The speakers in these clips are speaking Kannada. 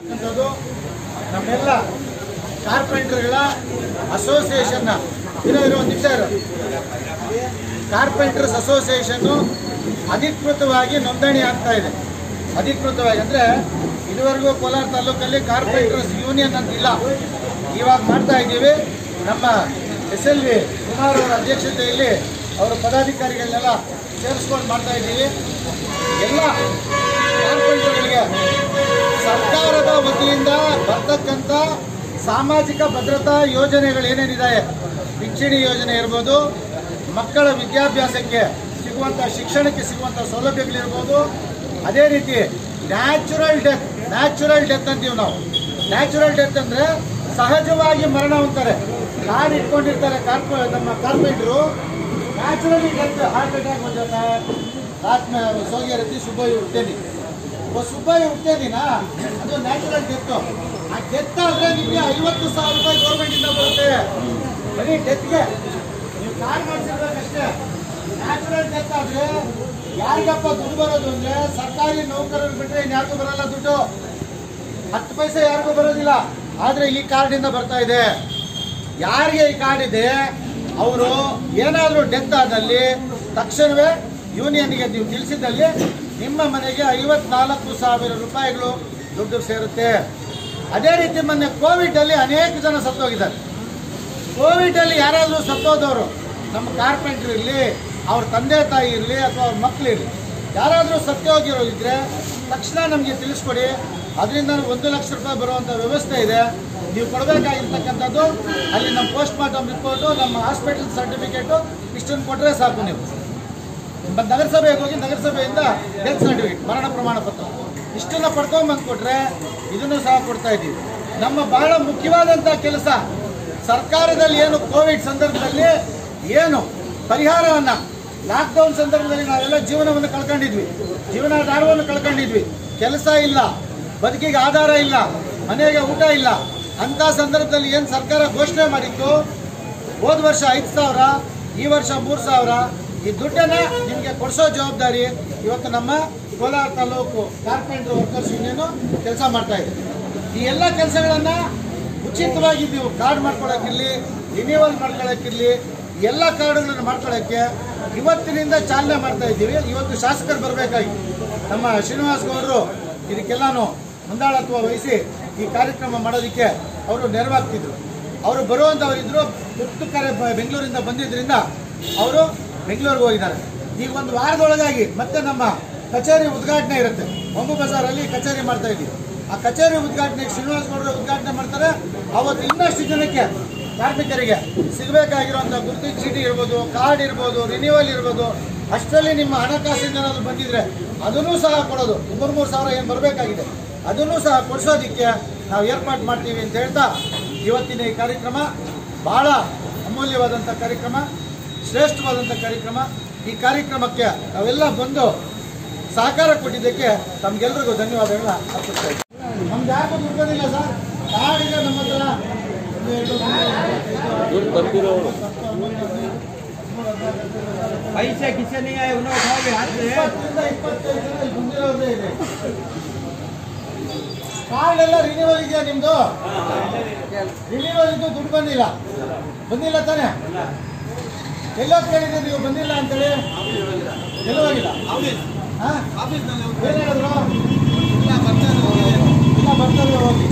ಅಂತದ್ದು ನಮ್ಮೆಲ್ಲ ಕಾರ್ಪೆಂಟರ್ಗಳ ಅಸೋಸಿಯೇಷನ್ನ ಇರೋ ಇರೋ ಒಂದು ನಿಮಿಷ ಇರೋ ಕಾರ್ಪೆಂಟರ್ಸ್ ಅಸೋಸಿಯೇಷನ್ನು ಅಧಿಕೃತವಾಗಿ ನೋಂದಣಿ ಆಗ್ತಾ ಇದೆ ಅಧಿಕೃತವಾಗಿ ಅಂದರೆ ಇದುವರೆಗೂ ಕೋಲಾರ ತಾಲೂಕಲ್ಲಿ ಕಾರ್ಪೆಂಟರ್ಸ್ ಯೂನಿಯನ್ ಅಂತ ಇಲ್ಲ ಇವಾಗ ಮಾಡ್ತಾ ಇದ್ದೀವಿ ನಮ್ಮ ಎಸ್ ಎಲ್ ವಿ ಕುಮಾರ್ ಅವರ ಅಧ್ಯಕ್ಷತೆಯಲ್ಲಿ ಅವರ ಪದಾಧಿಕಾರಿಗಳನ್ನೆಲ್ಲ ಸೇರಿಸ್ಕೊಂಡು ಮಾಡ್ತಾ ಇದ್ದೀವಿ ಎಲ್ಲ ಕಾರ್ಪೆಂಟರ್ಗಳಿಗೆ ಸರ್ಕಾರದ ವತಿಯಿಂದ ಬರ್ತಕ್ಕಂಥ ಸಾಮಾಜಿಕ ಭದ್ರತಾ ಯೋಜನೆಗಳು ಏನೇನಿದೆ ಪಿಂಚಣಿ ಯೋಜನೆ ಇರ್ಬೋದು ಮಕ್ಕಳ ವಿದ್ಯಾಭ್ಯಾಸಕ್ಕೆ ಸಿಗುವಂಥ ಶಿಕ್ಷಣಕ್ಕೆ ಸಿಗುವಂಥ ಸೌಲಭ್ಯಗಳಿರ್ಬೋದು ಅದೇ ರೀತಿ ನ್ಯಾಚುರಲ್ ಡೆತ್ ನ್ಯಾಚುರಲ್ ಡೆತ್ ಅಂತೀವಿ ನಾವು ನ್ಯಾಚುರಲ್ ಡೆತ್ ಅಂದರೆ ಸಹಜವಾಗಿ ಮರಣ ಹೊಂತಾರೆ ಕಾರ್ಡ್ ಇಟ್ಕೊಂಡಿರ್ತಾರೆ ಕಾರ್ಪ ನಮ್ಮ ಕಾರ್ಪೆಂಟ್ರು ನ್ಯಾಚುರಲಿ ಡೆತ್ ಹಾರ್ಟ್ ಅಟ್ಯಾಕ್ ಬಂದಿರ್ತಾ ರಾತ್ में सो गया रहती सुबह ही उठते नहीं वो सुबह ही उठते नहीं ना ಅದು ನ್ಯಾಚುರಲ್ ಡೆತ್ ಆ ಡೆತ್ ಆದ್ರೆ ನಿಮಗೆ ಐವತ್ತು ಸಾವಿರ ರೂಪಾಯಿ ಗೌರ್ಮೆಂಟ್ ಇಂದ ಬರುತ್ತೆ ಬರೀ ಡೆತ್ಗೆ ನೀವು ಕಾರ್ಡ್ ಮಾಡಿಸಿರ್ಬೇಕಷ್ಟೇ ನ್ಯಾಚುರಲ್ ಡೆತ್ ಆದ್ರೆ ಯಾರಿಗಪ್ಪ ದುಡ್ಡು ಬರೋದು ಅಂದ್ರೆ ಸರ್ಕಾರಿ ನೌಕರರು ಬಿಟ್ರೆ ಇನ್ಯಾರಿಗೂ ಬರಲ್ಲ ದುಡ್ಡು ಹತ್ತು ಪೈಸೆ ಯಾರಿಗೂ ಬರೋದಿಲ್ಲ ಆದ್ರೆ ಈ ಕಾರ್ಡಿಂದ ಬರ್ತಾ ಇದೆ ಯಾರಿಗೆ ಈ ಕಾರ್ಡ್ ಇದೆ ಅವರು ಏನಾದರೂ ಡೆತ್ ಆದಲ್ಲಿ ತಕ್ಷಣವೇ ಯೂನಿಯನ್ಗೆ ನೀವು ತಿಳಿಸಿದಲ್ಲಿ ನಿಮ್ಮ ಮನೆಗೆ ಐವತ್ನಾಲ್ಕು ಸಾವಿರ ರೂಪಾಯಿಗಳು ದುಡ್ಡು ಸೇರುತ್ತೆ ಅದೇ ರೀತಿ ಮೊನ್ನೆ ಕೋವಿಡ್ ಅಲ್ಲಿ ಅನೇಕ ಜನ ಸತ್ತೋಗಿದ್ದಾರೆ ಕೋವಿಡ್ ಅಲ್ಲಿ ಯಾರಾದರೂ ಸತ್ತೋದವರು ನಮ್ಮ ಕಾರ್ಪೆಂಟ್ರ್ ಇರಲಿ ಅವ್ರ ತಂದೆ ತಾಯಿ ಇರಲಿ ಅಥವಾ ಅವ್ರ ಮಕ್ಳು ಇರಲಿ ಯಾರಾದರೂ ಸತ್ತೋಗಿರೋ ಇದ್ರೆ ತಕ್ಷಣ ನಮಗೆ ತಿಳಿಸ್ಕೊಡಿ ಅದರಿಂದ ಒಂದು ಲಕ್ಷ ರೂಪಾಯಿ ಬರುವಂಥ ವ್ಯವಸ್ಥೆ ಇದೆ ನೀವು ಕೊಡಬೇಕಾಗಿರ್ತಕ್ಕಂಥದ್ದು ಅಲ್ಲಿ ನಮ್ಮ ಪೋಸ್ಟ್ ಮಾರ್ಟಮ್ ರಿಪೋರ್ಟು ನಮ್ಮ ಹಾಸ್ಪಿಟಲ್ ಸರ್ಟಿಫಿಕೇಟು ಇಷ್ಟನ್ನು ಕೊಟ್ಟರೆ ಸಾಕು ನೀವು ಬ- ನಗರಸಭೆಗೆ ಹೋಗಿ ನಗರಸಭೆಯಿಂದ ಡೆತ್ ಸರ್ಟಿಫಿಕೇಟ್ ಮರಣ ಪ್ರಮಾಣ ಪತ್ರ ಇಷ್ಟನ್ನ ಪಡ್ಕೊಂಬಂದು ಕೊಟ್ರೆ ಇದನ್ನು ಸಹ ಕೊಡ್ತಾ ಇದ್ದೀವಿ ನಮ್ಮ ಬಹಳ ಮುಖ್ಯವಾದಂಥ ಕೆಲಸ ಸರ್ಕಾರದಲ್ಲಿ ಏನು ಕೋವಿಡ್ ಸಂದರ್ಭದಲ್ಲಿ ಏನು ಪರಿಹಾರವನ್ನ ಲಾಕ್ಡೌನ್ ಸಂದರ್ಭದಲ್ಲಿ ನಾವೆಲ್ಲ ಜೀವನವನ್ನು ಕಳ್ಕೊಂಡಿದ್ವಿ ಜೀವನಾಧಾರವನ್ನು ಕಳ್ಕೊಂಡಿದ್ವಿ ಕೆಲಸ ಇಲ್ಲ ಬದುಕಿಗೆ ಆಧಾರ ಇಲ್ಲ ಮನೆಗೆ ಊಟ ಇಲ್ಲ ಅಂತ ಸಂದರ್ಭದಲ್ಲಿ ಏನು ಸರ್ಕಾರ ಘೋಷಣೆ ಮಾಡಿತ್ತು ಹೋದ ವರ್ಷ ಐದು ಸಾವಿರ ಈ ವರ್ಷ ಮೂರು ಸಾವಿರ ಈ ದುಡ್ಡನ್ನ ನಿಮಗೆ ಕೊಡಿಸೋ ಜವಾಬ್ದಾರಿ ಇವತ್ತು ನಮ್ಮ Kolar taluk carpenter workers union ಕೆಲಸ ಮಾಡ್ತಾ ಇದೆ ಈ ಎಲ್ಲ ಕೆಲಸಗಳನ್ನ ಉಚಿತವಾಗಿ ನೀವು ಕಾರ್ಡ್ ಮಾಡ್ಕೊಳಕ್ಕಿರ್ಲಿ ರಿನ್ಯೂವಲ್ ಮಾಡ್ಕೊಳಕ್ಕಿರ್ಲಿ ಈ ಎಲ್ಲ ಕಾರ್ಡ್ಗಳನ್ನು ಮಾಡ್ಕೊಳ್ಳೋಕ್ಕೆ ಇವತ್ತಿನಿಂದ ಚಾಲನೆ ಮಾಡ್ತಾ ಇದ್ದೀವಿ ಇವತ್ತು ಶಾಸಕರು ಬರಬೇಕಾಗಿ ನಮ್ಮ ಶ್ರೀನಿವಾಸ್ ಗೌಡರು ಇದಕ್ಕೆಲ್ಲಾನು ಮುಂದಾಳತ್ವ ವಹಿಸಿ ಈ ಕಾರ್ಯಕ್ರಮ ಮಾಡೋದಕ್ಕೆ ಅವರು ನೆರವಾಗ್ತಿದ್ರು ಅವರು ಬರುವಂಥವ್ರು ಇದ್ರು ತುರ್ತು ಕರೆ ಬ- ಬೆಂಗಳೂರಿಂದ ಬಂದಿದ್ದರಿಂದ ಅವರು ಬೆಂಗಳೂರಿಗೆ ಹೋಗಿದ್ದಾರೆ ಈಗ ಒಂದು ವಾರದೊಳಗಾಗಿ ಮತ್ತೆ ನಮ್ಮ ಕಚೇರಿ ಉದ್ಘಾಟನೆ ಇರುತ್ತೆ ಒಂಬು ಬಜಾರಲ್ಲಿ ಕಚೇರಿ ಮಾಡ್ತಾ ಇದ್ದೀವಿ ಆ ಕಚೇರಿ ಉದ್ಘಾಟನೆಗೆ ಶ್ರೀನಿವಾಸ್ ಗೌಡರು ಉದ್ಘಾಟನೆ ಮಾಡ್ತಾರೆ ಅವತ್ತು ಇನ್ನಷ್ಟು ಜನಕ್ಕೆ ಕಾರ್ಮಿಕರಿಗೆ ಸಿಗಬೇಕಾಗಿರುವಂಥ ಗುರುತಿನ ಚೀಟಿ ಇರ್ಬೋದು ಕಾರ್ಡ್ ಇರ್ಬೋದು ರಿನ್ಯೂವಲ್ ಇರ್ಬೋದು ಅಷ್ಟರಲ್ಲಿ ನಿಮ್ಮ ಹಣಕಾಸಿಂದ ಏನಾದ್ರು ಬಂದಿದ್ರೆ ಅದನ್ನೂ ಸಹ ಕೊಡೋದು ಮೂರು ಮೂರು ಸಾವಿರ ಏನು ಬರಬೇಕಾಗಿದೆ ಅದನ್ನೂ ಸಹ ಕೊಡಿಸೋದಕ್ಕೆ ನಾವು ಏರ್ಪಾಡು ಮಾಡ್ತೀವಿ ಅಂತ ಹೇಳ್ತಾ ಇವತ್ತಿನ ಈ ಕಾರ್ಯಕ್ರಮ ಬಹಳ ಅಮೂಲ್ಯವಾದಂಥ ಕಾರ್ಯಕ್ರಮ ಶ್ರೇಷ್ಠವಾದಂಥ ಕಾರ್ಯಕ್ರಮ ಈ ಕಾರ್ಯಕ್ರಮಕ್ಕೆ ನಾವೆಲ್ಲ ಬಂದು ಸಹಕಾರ ಕೊಟ್ಟಿದ್ದಕ್ಕೆ ತಮ್ಗೆಲ್ರಿಗೂ ಧನ್ಯವಾದಗಳನ್ನ ಅರ್ಪಿಸ್ತಾ ಇದ್ದೀನಿ ನಮ್ಗೆ ಯಾಕೂ ದುಡ್ಡು ಬಂದಿಲ್ಲ ಸರ್ ಕಾರ್ಡ್ ಇದೆ ನಮ್ಮ ಹತ್ರ ಒಂದು, ಎರಡು, ಮೂರು, ನಾಲ್ಕು, ಐದು, पैसे किसे नहीं आए उन्हें उठाओगे हाथ से ಇಪ್ಪತ್ತರಿಂದ ಇಪ್ಪತ್ತೈದು ಜನ ಇಲ್ಲಿ ಬಂದಿರೋದೇ ಇದೆ ಕಾರ್ಡ್ ಎಲ್ಲ ರಿನ್ಯೂವಲ್ ಇದೆಯಾ ನಿಮ್ದು ರಿನ್ಯೂವಲ್ ಇದ್ದು ದುಡ್ಡು ಬಂದಿಲ್ಲ ಬಂದಿಲ್ಲ ತಾನೇ ಎಲ್ಲೋ ಕೇಳಿದ್ರೆ ನೀವು ಬಂದಿಲ್ಲ ಅಂತೇಳಿ ಎಲ್ಲೂ ಹೋಗಿಲ್ಲ ಹಾ? ಏನ್ ಹೇಳಿದ್ರು ಇಲ್ಲ ಬರ್ತಾರೆ ಹೋಗಿ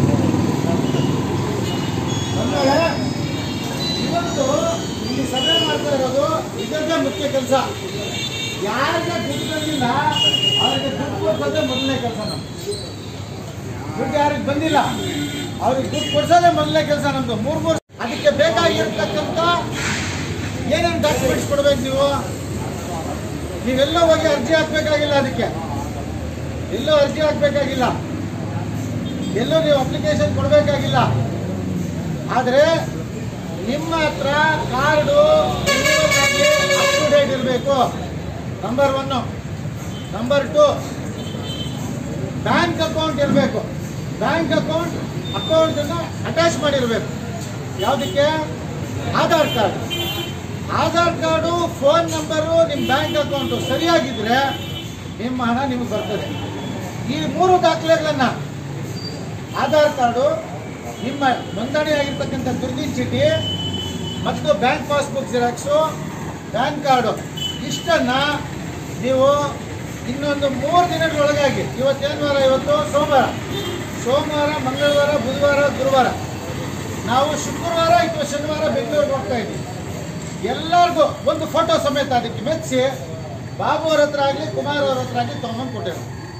ಬಂದ್ಮೇಲೆ ಇವತ್ತು ಇಲ್ಲಿ ಸಭೆ ಮಾಡ್ತಾ ಇರೋದು ಇದಕ್ಕೆ ಮುಖ್ಯ ಕೆಲಸ ಯಾರಿಗೆ ದುಡ್ಡು ಬಂದಿಲ್ಲ ಅವ್ರಿಗೆ ದುಡ್ಡು ಕೊಡ್ಸೋದೇ ಮೊದಲನೇ ಕೆಲಸ ನಮ್ದು ದುಡ್ಡು ಯಾರಿಗೆ ಬಂದಿಲ್ಲ ಅವ್ರಿಗೆ ದುಡ್ಡು ಕೊಡ್ಸೋದೇ ಮೊದಲನೇ ಕೆಲಸ ನಮ್ದು ಮೂರ್ ಮೂರು ಅದಕ್ಕೆ ಬೇಕಾಗಿರ್ತಕ್ಕಂಥ ಏನೇನು ಡಾಕ್ಯುಮೆಂಟ್ಸ್ ಕೊಡ್ಬೇಕು ನೀವು ನೀವೆಲ್ಲೋ ಹೋಗಿ ಅರ್ಜಿ ಹಾಕ್ಬೇಕಾಗಿಲ್ಲ ಅದಕ್ಕೆ ಎಲ್ಲೋ ಅರ್ಜಿ ಹಾಕ್ಬೇಕಾಗಿಲ್ಲ ಎಲ್ಲೋ ನೀವು ಅಪ್ಲಿಕೇಶನ್ ಕೊಡಬೇಕಾಗಿಲ್ಲ ಆದರೆ ನಿಮ್ಮ ಹತ್ರ ಕಾರ್ಡು ಅಪ್ ಟು ಡೇಟ್ ಇರಬೇಕು number one number two bank account ಇರಬೇಕು ಬ್ಯಾಂಕ್ ಅಕೌಂಟ್ ಅಕೌಂಟನ್ನು ಅಟ್ಯಾಚ್ ಮಾಡಿರಬೇಕು ಯಾವುದಕ್ಕೆ Aadhaar card Aadhaar card phone number ನಿಮ್ಮ ಬ್ಯಾಂಕ್ ಅಕೌಂಟು ಸರಿಯಾಗಿದ್ರೆ ನಿಮ್ಮ ಹಣ ನಿಮಗೆ ಬರ್ತದೆ ಈ ಮೂರು ದಾಖಲೆಗಳನ್ನು ಆಧಾರ್ ಕಾರ್ಡು ನಿಮ್ಮ ನೋಂದಣಿಯಾಗಿರ್ತಕ್ಕಂಥ ದುರ್ದಿನ ಚೀಟಿ ಮತ್ತು bank passbook xerox PAN card ಇಷ್ಟನ್ನು ನೀವು ಇನ್ನೊಂದು ಮೂರು ದಿನಗಳೊಳಗಾಗಿ ಇವತ್ತೇನು ವಾರ ಇವತ್ತು ಸೋಮವಾರ ಸೋಮವಾರ ಮಂಗಳವಾರ ಬುಧವಾರ ಗುರುವಾರ ನಾವು ಶುಕ್ರವಾರ ಅಥವಾ ಶನಿವಾರ ಬೆಂಗಳೂರಿಗೆ ಹೋಗ್ತಾ ಇದ್ದೀವಿ ಎಲ್ಲರಿಗೂ ಒಂದು ಫೋಟೋ ಸಮೇತ ಅದಕ್ಕೆ ಮೆಚ್ಚಿ ಬಾಬು ಅವ್ರ ಹತ್ರ ಆಗಲಿ ಕುಮಾರ್ ಅವ್ರ ಹತ್ರ ಆಗಲಿ ತೊಗೊಂಡು ಕೊಟ್ಟೆವು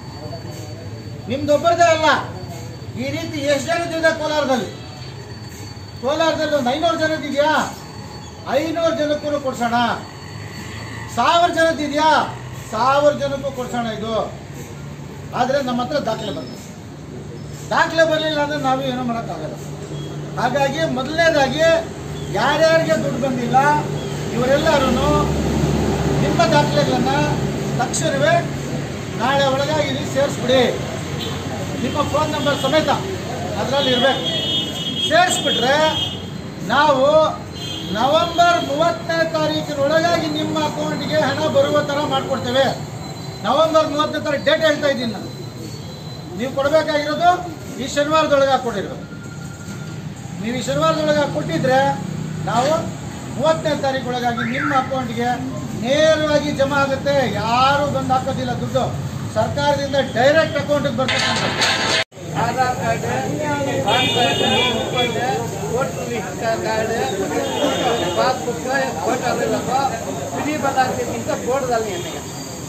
ನಿಮ್ದೊಬ್ಬರದೇ ಅಲ್ಲ ಈ ರೀತಿ ಎಷ್ಟು ಜನದಿದೆ ಕೋಲಾರದಲ್ಲಿ ಕೋಲಾರದಲ್ಲಿ ಒಂದು ಐನೂರು ಜನದಿದೆಯಾ ಐನೂರು ಜನಕ್ಕೂ ಕೊಡ್ಸೋಣ ಸಾವಿರ ಜನದಿದೆಯಾ ಸಾವಿರ ಜನಕ್ಕೂ ಕೊಡ್ಸೋಣ ಇದು ಆದರೆ ನಮ್ಮ ಹತ್ರ ದಾಖಲೆ ಬರಲಿಲ್ಲ ದಾಖಲೆ ಬರಲಿಲ್ಲ ಅಂದರೆ ನಾವು ಏನೂ ಮಾಡೋಕ್ಕಾಗಲ್ಲ ಹಾಗಾಗಿ ಮೊದಲನೇದಾಗಿ ಯಾರ್ಯಾರಿಗೆ ದುಡ್ಡು ಬಂದಿಲ್ಲ ಇವರೆಲ್ಲರೂ ನಿಮ್ಮ ದಾಖಲೆಗಳನ್ನು ತಕ್ಷಣವೇ ನಾಳೆ ಒಳಗಾಗಿ ನೀವು ಸೇರಿಸ್ಬಿಡಿ ನಿಮ್ಮ ಫೋನ್ ನಂಬರ್ ಸಮೇತ ಅದರಲ್ಲಿ ಇರಬೇಕು ಸೇರಿಸ್ಬಿಟ್ರೆ ನಾವು ನವೆಂಬರ್ ಮೂವತ್ತನೇ ತಾರೀಕಿನೊಳಗಾಗಿ ನಿಮ್ಮ ಅಕೌಂಟಿಗೆ ಹಣ ಬರುವ ಥರ ಮಾಡಿಕೊಡ್ತೇವೆ ನವೆಂಬರ್ ಮೂವತ್ತನೇ ತಾರೀಕು ಡೇಟ್ ಹೇಳ್ತಾ ಇದ್ದೀನಿ ನಾನು ನೀವು ಕೊಡಬೇಕಾಗಿರೋದು ಈ ಶನಿವಾರದೊಳಗೆ ಹಾಕ್ಕೊಟ್ಟಿರ್ಬೇಕು ನೀವು ಈ ಶನಿವಾರದೊಳಗೆ ಕೊಟ್ಟಿದ್ರೆ ನಾವು ಮೂವತ್ತನೇ ತಾರೀಕು ಒಳಗಾಗಿ ನಿಮ್ಮ ಅಕೌಂಟ್ಗೆ ನೇರವಾಗಿ ಜಮಾ ಆಗುತ್ತೆ ಯಾರು ಬಂದು ಹಾಕೋದಿಲ್ಲ ದುಡ್ಡು ಸರ್ಕಾರದಿಂದ ಡೈರೆಕ್ಟ್ ಅಕೌಂಟಿಗೆ ಬರ್ತಕ್ಕಂಥದ್ದು आधार कार्ड है पान कार्ड है ऊपर है वोटर लिस्ट का कार्ड है पासबुक है वोटर आधार लगा फ्री बना के इनका बोर्ड डालनी है मेरा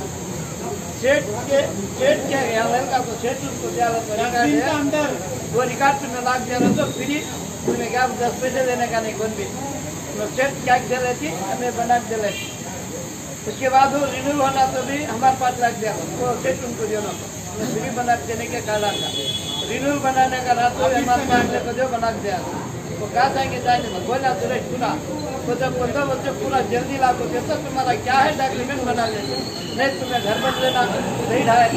सेट के सेट के यहाँ लड़का को सेट उसको दिया कार्ड है वो रिकॉर्ड में लाग दिया तो फ्री उसमें क्या दस पैसे देने का नहीं कौन भी सेट क्या दे रही थी हमें बना के दे रही थी उसके बाद वो रिन्यूल होना तो भी हमारे पास लग गया वो सेट उनको देना था फ्री बना के देने के कारण था रिन्यूल बनाने का रात को हमारे पास को जो बना के दिया वो कहा जाएंगे जाने में बोला सुरेश पूरा वो जब बोलता बच्चे पूरा जल्दी ला को देता तुम्हारा क्या है डॉक्यूमेंट बना लेते नहीं तुम्हें घर पर लेना नहीं है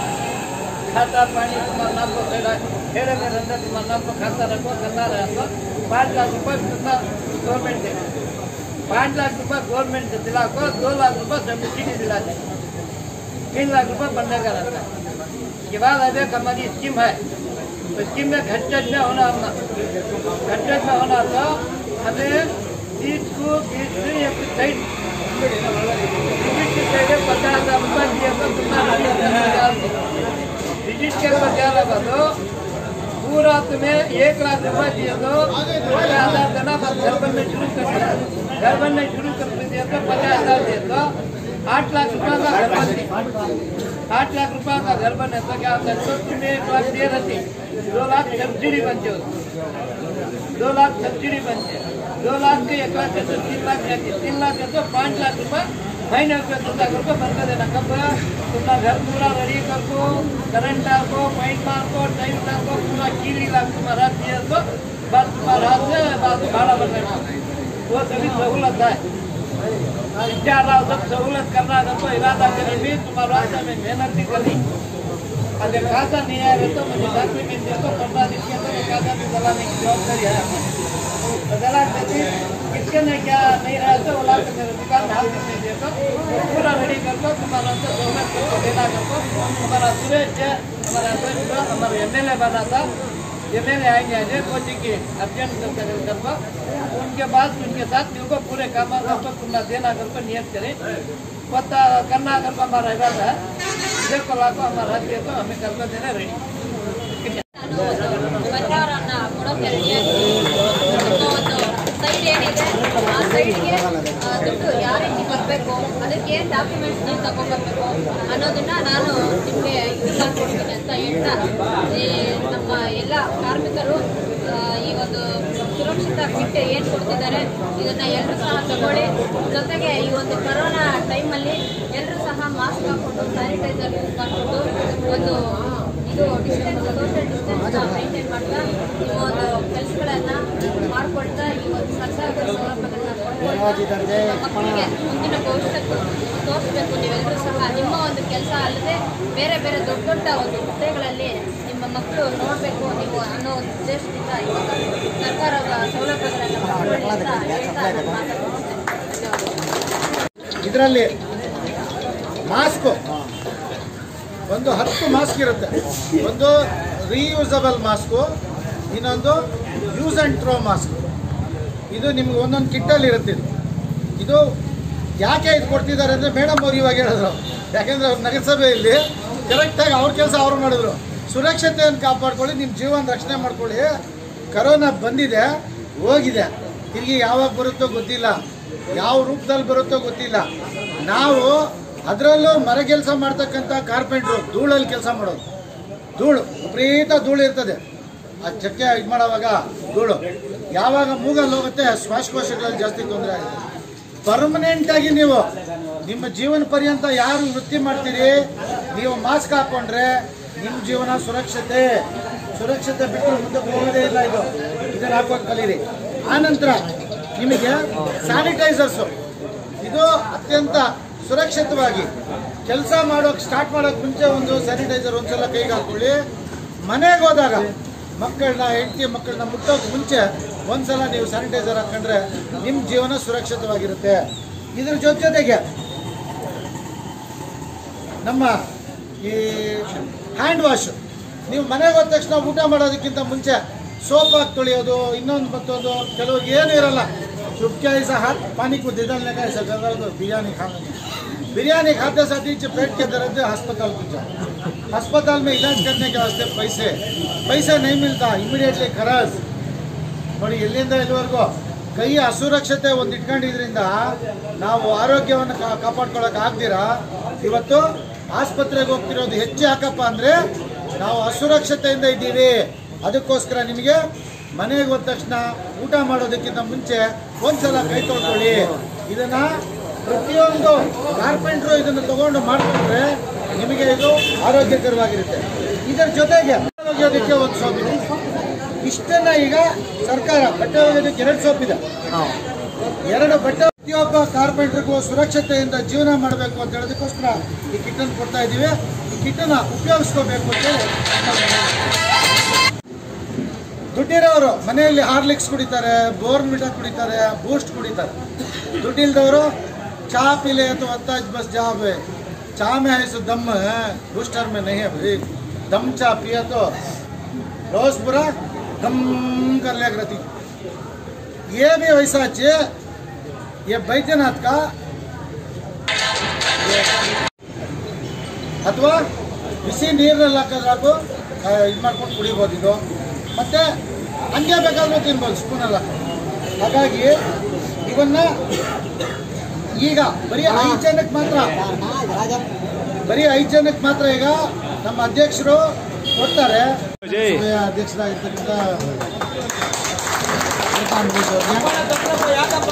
खाता पानी तुम्हारा नाम को खेड़ा खेड़े में अंदर तुम्हारा नाम को खाता रखो करना रहे तो पाँच लाख रुपये कितना गवर्नमेंट देगा पाँच लाख रुपए गवर्नमेंट से दिला को दो लाख रुपए सब्सिडी दिला दे तीन लाख रुपए बनने का रहता है उसके बाद अब एक हमारी स्कीम है तो स्कीम में घटट में होना अपना घटट में होना तो हमें बीस को बीस से या फिर साइड विजिट के साइड पचास हजार रुपये दिए तो कितना विजिट के ऊपर क्या लगा तो पूरा तुम्हें एक लाख रुपए दिए तो पचास हजार देना बस घर बनने शुरू कर दिया घर बनने शुरू कर दिया तो पचास हजार दे तो आठ लाख रुपए का घर बनती आठ लाख रुपए का घर बने तो क्या होता है तो तुम्हें एक लाख दे रही दो लाख सब्सिडी बनते हो दो लाख सब्सिडी बनते दो लाख के एक लाख से तीन लाख जाती तीन लाख है तो पाँच लाख रुपए महीने रुपये दो लाख रुपये बन कर देना कब तुम्हारा घर पूरा रेडी कर को करंट डाल को पाइप मार को टाइम डाल को पूरा कीली लाख तुम्हारा दिया तो बस तुम्हारा हाथ से बस भाड़ा बनना वो सभी सहूलत है विचार सब सहूलत करना अगर तो इरादा करें भी तुम्हारा रास्ते में मेहनत भी करनी अगर खाता नहीं आएगा तो मुझे डॉक्यूमेंट दे तो पंद्रह दिन के अंदर खाता भी चलाने की जवाबदारी है तो दलाल कहती किसके ने क्या नहीं रहा तो बोला कि मेरे दुकान में हाथ नहीं दे तो पूरा रेडी कर दो तुम्हारा तो सहूलत करके देना कर दो हमारा सुरेश है हमारा दोस्त हमारा एम एल ए बना था एम एल ए आएंगे अजय कोची की अर्जेंट कर दो उनके बाद उनके साथ उनको पूरे काम को तुम्हारा देना कर को नियत करें पता करना अगर को हमारा इरादा है देखो लाखों हमारा हाथ दिए तो हमें कर को देना रेडी ಸರ್ಕಾರವನ್ನ ಕೊಡೋಕೆ ರೆಡಿಯಾಗಿ ನಮ್ಮ ಒಂದು ಸೈಡ್ ಏನಿದೆ ಆ ಸೈಡ್ಗೆ ದುಡ್ಡು ಯಾವ ರೀತಿ ಬರಬೇಕು ಅದಕ್ಕೆ ಏನು ಡಾಕ್ಯುಮೆಂಟ್ಸ್ ನೀವು ತಗೊಂಡ್ಬರ್ಬೇಕು ಅನ್ನೋದನ್ನ ನಾನು ನಿಮಗೆ ಇದು ಕೊಡ್ತೀನಿ ಅಂತ ಹೇಳ್ತಾ ಈ ನಮ್ಮ ಎಲ್ಲ ಕಾರ್ಮಿಕರು ಆ, ಈ ಒಂದು ಸುರಕ್ಷಿತ ಕಿಟ್ ಏನು ಕೊಡ್ತಿದ್ದಾರೆ ಇದನ್ನ ಎಲ್ಲರೂ ಸಹ ತಗೊಳ್ಳಿ ಜೊತೆಗೆ ಈ ಒಂದು ಕರೋನಾ ಟೈಮಲ್ಲಿ ಎಲ್ಲರೂ ಸಹ ಮಾಸ್ಕ್ ಹಾಕೊಂಡು ಸ್ಯಾನಿಟೈಸರ್ ಯೂಸ್ ಮಾಡಿಕೊಂಡು ಒಂದು ಇದು ಡಿಸ್ಟೆನ್ಸ್ ಸೋಷಿಯಲ್ ಡಿಸ್ಟೆನ್ಸ್ ಮೈಂಟೈನ್ ಮಾಡ್ತಾ ಈ ಒಂದು ಕೆಲಸಗಳನ್ನ ಮಾಡ್ಕೊಳ್ತಾ ಈ ಒಂದು ಸರ್ಕಾರದ ಸೌಲಭ್ಯಗಳನ್ನ ಕೊಡ್ಕೊಳ್ತಾ ನಮ್ಮ ಮಕ್ಕಳಿಗೆ ಮುಂದಿನ ಭವಿಷ್ಯಕ್ಕೂ ತೋರಿಸ್ಬೇಕು ನೀವೆಲ್ಲರೂ ಸಹ ನಿಮ್ಮ ಒಂದು ಕೆಲಸ ಅಲ್ಲದೆ ಬೇರೆ ಬೇರೆ ದೊಡ್ಡ ದೊಡ್ಡ ಒಂದು ಹುದ್ದೆಗಳಲ್ಲಿ ನಿಮ್ಮ ಮಕ್ಕಳು ನೋಡಬೇಕು ನೀವು ಅನ್ನೋ ಒಂದು ಉದ್ದೇಶದಿಂದ ಇವಾಗ ಸರ್ಕಾರದ ಸೌಲಭ್ಯಗಳನ್ನು ಪಡ್ಕೊಳ್ಳಿ ಅಂತ ಹೇಳ್ತಾ ನನ್ನ ಮಾತನ್ನು ಮುಗಿಸ್ತೇನೆ. ಧನ್ಯವಾದಗಳು ಇದರಲ್ಲಿ ಮಾಸ್ಕು ಒಂದು ಹತ್ತು ಮಾಸ್ಕ್ ಇರುತ್ತೆ ಒಂದು ರೀಯೂಸಬಲ್ ಮಾಸ್ಕು ಇನ್ನೊಂದು ಯೂಸ್ ಆ್ಯಂಡ್ ಥ್ರೋ ಮಾಸ್ಕ್ ಇದು ನಿಮ್ಗೆ ಒಂದೊಂದು ಕಿಟ್ಟಲ್ಲಿ ಇರುತ್ತೆ ಇದು ಇದು ಯಾಕೆ ಇದು ಕೊಡ್ತಿದ್ದಾರೆ ಅಂದರೆ ಮೇಡಮ್ ಅವ್ರು ಇವಾಗ ಹೇಳಿದ್ರು ಯಾಕೆಂದರೆ ಅವ್ರು ನಗರಸಭೆಯಲ್ಲಿ ಕರೆಕ್ಟಾಗಿ ಅವ್ರ ಕೆಲಸ ಅವ್ರು ಮಾಡಿದ್ರು ಸುರಕ್ಷತೆಯನ್ನು ಕಾಪಾಡ್ಕೊಳ್ಳಿ ನಿಮ್ಮ ಜೀವನ ರಕ್ಷಣೆ ಮಾಡ್ಕೊಳ್ಳಿ ಕರೋನಾ ಬಂದಿದೆ ಹೋಗಿದೆ ತಿರುಗಿ ಯಾವಾಗ ಬರುತ್ತೋ ಗೊತ್ತಿಲ್ಲ ಯಾವ ರೂಪದಲ್ಲಿ ಬರುತ್ತೋ ಗೊತ್ತಿಲ್ಲ ನಾವು ಅದರಲ್ಲೂ ಮರ ಕೆಲಸ ಮಾಡ್ತಕ್ಕಂಥ ಕಾರ್ಪೆಂಟ್ರು ಧೂಳಲ್ಲಿ ಕೆಲಸ ಮಾಡೋದು ಧೂಳು ವಿಪರೀತ ಧೂಳು ಇರ್ತದೆ ಆ ಚಕ್ಕೆ ಇದು ಮಾಡೋವಾಗ ಧೂಳು ಯಾವಾಗ ಮೂಗಲ್ಲಿ ಹೋಗುತ್ತೆ ಶ್ವಾಸಕೋಶಗಳಲ್ಲಿ ಜಾಸ್ತಿ ತೊಂದರೆ ಆಗುತ್ತೆ ಪರ್ಮನೆಂಟ್ ಆಗಿ ನೀವು ನಿಮ್ಮ ಜೀವನ ಪರ್ಯಂತ ಯಾರು ವೃತ್ತಿ ಮಾಡ್ತೀರಿ ನೀವು ಮಾಸ್ಕ್ ಹಾಕೊಂಡ್ರೆ ನಿಮ್ಮ ಜೀವನ ಸುರಕ್ಷತೆ ಸುರಕ್ಷತೆ ಬಿಟ್ಟು ಮುಂದೆ ಹೋಗೋದೇ ಇಲ್ಲ ಇದು ಇದನ್ನ ಹಾಕೋದು ಕಲೀರಿ ಆನಂತರ ನಿಮಗೆ ಸ್ಯಾನಿಟೈಸರ್ಸು ಇದು ಅತ್ಯಂತ ಸುರಕ್ಷಿತವಾಗಿ ಕೆಲಸ ಮಾಡೋಕೆ ಸ್ಟಾರ್ಟ್ ಮಾಡೋಕೆ ಮುಂಚೆ ಒಂದು ಸ್ಯಾನಿಟೈಸರ್ ಒಂದ್ಸಲ ಕೈಗೆ ಹಾಕೊಳ್ಳಿ ಮನೆಗೆ ಹೋದಾಗ ಮಕ್ಕಳನ್ನ ಹೆಂಡತಿ ಮಕ್ಕಳನ್ನ ಮುಟ್ಟೋಕೆ ಮುಂಚೆ ಒಂದ್ಸಲ ನೀವು ಸ್ಯಾನಿಟೈಸರ್ ಹಾಕೊಂಡ್ರೆ ನಿಮ್ಮ ಜೀವನ ಸುರಕ್ಷಿತವಾಗಿರುತ್ತೆ ಇದ್ರ ಜೊತೆ ಜೊತೆಗೆ ನಮ್ಮ ಈ ಹ್ಯಾಂಡ್ ವಾಶ್ ನೀವು ಮನೆಗೆ ಹೋದ ತಕ್ಷಣ ಊಟ ಮಾಡೋದಕ್ಕಿಂತ ಮುಂಚೆ ಸೋಪ್ ಹಾಕಿ ತೊಳೆಯೋದು ಇನ್ನೊಂದು ಮತ್ತೊಂದು ಕೆಲವ್ರಿಗೆ ಏನು ಇರಲ್ಲ चुपके ऐसा हाथ पानी को दे डालने का ऐसा कर रहा तो बिरयानी खाना बिरयानी खाते साथ ही पेट के दर्द है अस्पताल को जाओ अस्पताल में इलाज करने के वास्ते पैसे पैसे नहीं मिलता इमिडिएटली खरस ನೋಡಿ ಎಲ್ಲಿಂದ ಇಲ್ಲಿವರೆಗೂ ಕೈ ಅಸುರಕ್ಷತೆ ಒಂದು ಇಟ್ಕೊಂಡಿದ್ರಿಂದ ನಾವು ಆರೋಗ್ಯವನ್ನು ಕಾ ಕಾಪಾಡ್ಕೊಳಕ್ ಆಗ್ದಿರಾ ಇವತ್ತು ಆಸ್ಪತ್ರೆಗೆ ಹೋಗ್ತಿರೋದು ಹೆಚ್ಚು ಯಾಕಪ್ಪ ಅಂದ್ರೆ ನಾವು ಅಸುರಕ್ಷತೆಯಿಂದ ಇದ್ದೀವಿ ಅದಕ್ಕೋಸ್ಕರ ನಿಮಗೆ ಮನೆಗೆ ಹೋದ ತಕ್ಷಣ ಊಟ ಮಾಡೋದಕ್ಕಿಂತ ಮುಂಚೆ ಒಂದ್ಸಲ ಕೈ ತೊಳ್ಕೊಳ್ಳಿ ಇದನ್ನ ಪ್ರತಿಯೊಂದು ಕಾರ್ಪೆಂಟ್ರು ಇದನ್ನು ತಗೊಂಡು ಮಾಡ್ಕೊಂಡ್ರೆ ನಿಮಗೆ ಇದು ಆರೋಗ್ಯಕರವಾಗಿರುತ್ತೆ ಇದರ ಜೊತೆಗೆ ಒಗೆಯೋದಕ್ಕೆ ಒಂದು ಸೋಪ್ ಇದೆ ಇಷ್ಟನ್ನ ಈಗ ಸರ್ಕಾರ ಬಟ್ಟೆ ಒಗೆಯೋದಕ್ಕೆ ಎರಡು ಸೋಪ್ ಇದೆ ಎರಡು ಬಟ್ಟೆ ಪ್ರತಿಯೊಬ್ಬ ಕಾರ್ಪೆಂಟ್ರಿಗೂ ಸುರಕ್ಷತೆಯಿಂದ ಜೀವನ ಮಾಡಬೇಕು ಅಂತ ಹೇಳೋದಕ್ಕೋಸ್ಕರ ಈ ಕಿಟ್ಟನ್ನು ಕೊಡ್ತಾ ಇದ್ದೀವಿ ಈ ಕಿಟ್ಟನ್ನ ಉಪಯೋಗಿಸ್ಕೋಬೇಕು ಅಂತ ಹೇಳಿ ದುಡ್ಡಿರೋರು ಮನೆಯಲ್ಲಿ ಹಾರ್ಲಿಕ್ಸ್ ಕುಡಿತಾರೆ ಬೋರ್ನ್ವಿಟಾ ಕುಡಿತಾರೆ ಬೂಸ್ಟ್ ಕುಡಿತಾರೆ ದುಡ್ಡಿಲ್ದವರು ಚಾ पीले तो आता है बस जा बे चा में है सो दम है बूस्टर में नहीं है भाई दम चा पिया तो रोज पूरा दम कर लिया करती ये भी वैसा चे ये बैद्यनाथ का ಅಥವಾ ಬಿಸಿ ನೀರಲ್ಲಿ ಹಾಕಿದ್ರೆ ಹಾಕು ಇದು ಮಾಡ್ಕೊಂಡು ಕುಡಿಬೋದು ಇದು ಮತ್ತೆ ಹಂಗೆ ಬೇಕಾದ್ರೂ ತಿನ್ಬೋದು ಸ್ಪೂನಲ್ಲಿ ಹಾಕೊಂಡು ಹಾಗಾಗಿ ಇವನ್ನ ಈಗ ಬರೀ ಐದು ಜನಕ್ಕೆ ಮಾತ್ರ ಬರೀ ಐದು ಜನಕ್ಕೆ ಮಾತ್ರ ಈಗ ನಮ್ಮ ಅಧ್ಯಕ್ಷರು ಕೊಡ್ತಾರೆ ಸಭೆಯ ಅಧ್ಯಕ್ಷರಾಗಿರ್ತಕ್ಕಂಥ ಅಂಬರೀಷ್ ಅವ್ರಿಗೆ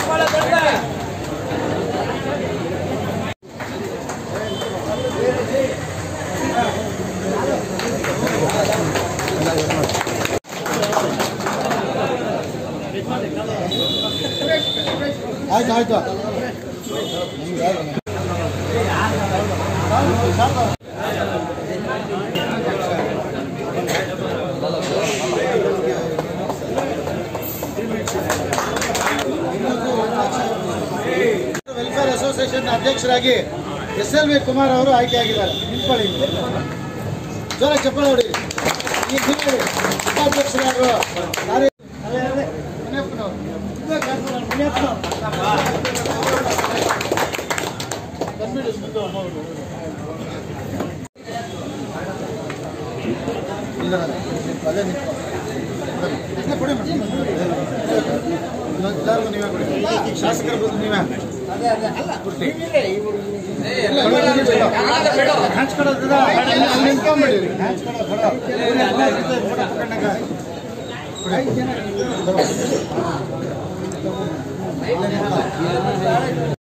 ಆಯ್ತು ಆಯ್ತು ವೆಲ್ಫೇರ್ ಅಸೋಸಿಯೇಷನ್ ಅಧ್ಯಕ್ಷರಾಗಿ ಎಸ್ ಎಲ್ ವಿ ಕುಮಾರ್ ಅವರು ಆಯ್ಕೆಯಾಗಿದ್ದಾರೆ ನಿಂತ್ಕೊಳ್ಳಿ ಇಲ್ಲಿ. ಜೋರ ಚಪ್ಪಳ ಹೊಡಿ ಈಗ ನೀವು ಉಪಾಧ್ಯಕ್ಷರಾಗರು ಕಾರ್ಯ ಅದೇ, ಅದೇ, ಮುನಿಯಪ್ಪನವರು. ಇದೇ ಕಾರ್ಯಕ್ರಮ, ಮುನಿಯಪ್ಪನವರು. ಬಂದ್ಬಿಡಿ, ಮುಂದೆ ಹೋಗ್ಬೋದು. ಇಲ್ಲ, ಅದೇ ನಿಂತ್ಕೊ. ಇದನ್ನ ಕೊಡಿ ಮೇಡಮ್. ಎಲ್ಲರಿಗೂ ನೀವೇ ಕೊಡಿ ಶಾಸಕರ ಬದಲು ನೀವೇ ಕೊಡ್ತೀವಿ ಹಂಚ್ಕೊಳ್ಳೋದಿಲ್ಲ ಅಲ್ಲಿ ನಿಂತ್ಕೊಂಬಿಡಿ ಹಂಚ್ಕೊಳ್ಳೋದು ಬೇಡ. ಇವ್ರು ಎಲ್ಲ ಇರ್ತದೆ, ಫೋಟೋ ತಗೊಂಡಾಗ. ಕೊಡಿ. ಇಲ್ಲ ನಿಂತ್ಕೊ.